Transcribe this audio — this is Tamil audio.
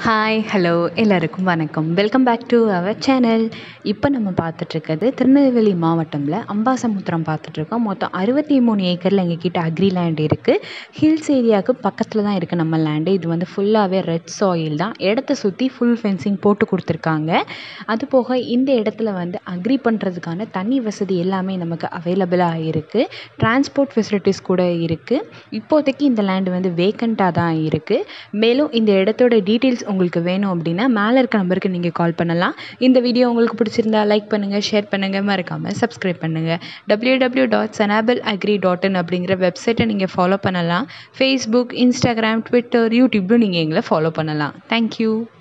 ஹாய் ஹலோ எல்லாருக்கும் வணக்கம் welcome back to our channel இப்போ நம்ம பார்த்துட்ருக்கிறது திருநெல்வேலி மாவட்டமில் அம்பாசமுத்திரம் பார்த்துட்ருக்கோம் மொத்தம் அறுபத்தி மூணு ஏக்கரில் எங்ககிட்ட அக்ரி லேண்ட் இருக்குது ஹில்ஸ் ஏரியாவுக்கு பக்கத்தில் தான் இருக்குது நம்ம லேண்டு இது வந்து ஃபுல்லாகவே ரெட் சாயில் தான் இடத்த சுற்றி ஃபுல் ஃபென்சிங் போட்டு கொடுத்துருக்காங்க அது போக இந்த இடத்துல வந்து அக்ரி பண்ணுறதுக்கான தண்ணி வசதி எல்லாமே நமக்கு அவைலபிளாக இருக்குது டிரான்ஸ்போர்ட் ஃபெசிலிட்டிஸ் கூட இருக்குது இப்போதைக்கு இந்த லேண்டு வந்து வேக்கண்ட்டாக தான் இருக்குது மேலும் இந்த இடத்தோட டீட்டெயில்ஸ் உங்களுக்கு வேணும் அப்படின்னா மேலே இருக்க நம்பருக்கு நீங்கள் கால் பண்ணலாம் இந்த வீடியோ உங்களுக்கு பிடிச்சிருந்தா லைக் பண்ணுங்கள் ஷேர் பண்ணுங்கள் மறக்காமல் சப்ஸ்கிரைப் பண்ணுங்கள் டபிள்யூ டபிள்யூ டாட் சனாபிள் அக்ரி டாட் இன் அப்படிங்கிற வெப்சைட்டை நீங்கள் ஃபாலோ பண்ணலாம் ஃபேஸ்புக் இன்ஸ்டாகிராம் ட்விட்டர் யூடியூப்லும் நீங்கள் எங்களை ஃபாலோ பண்ணலாம் தேங்க்யூ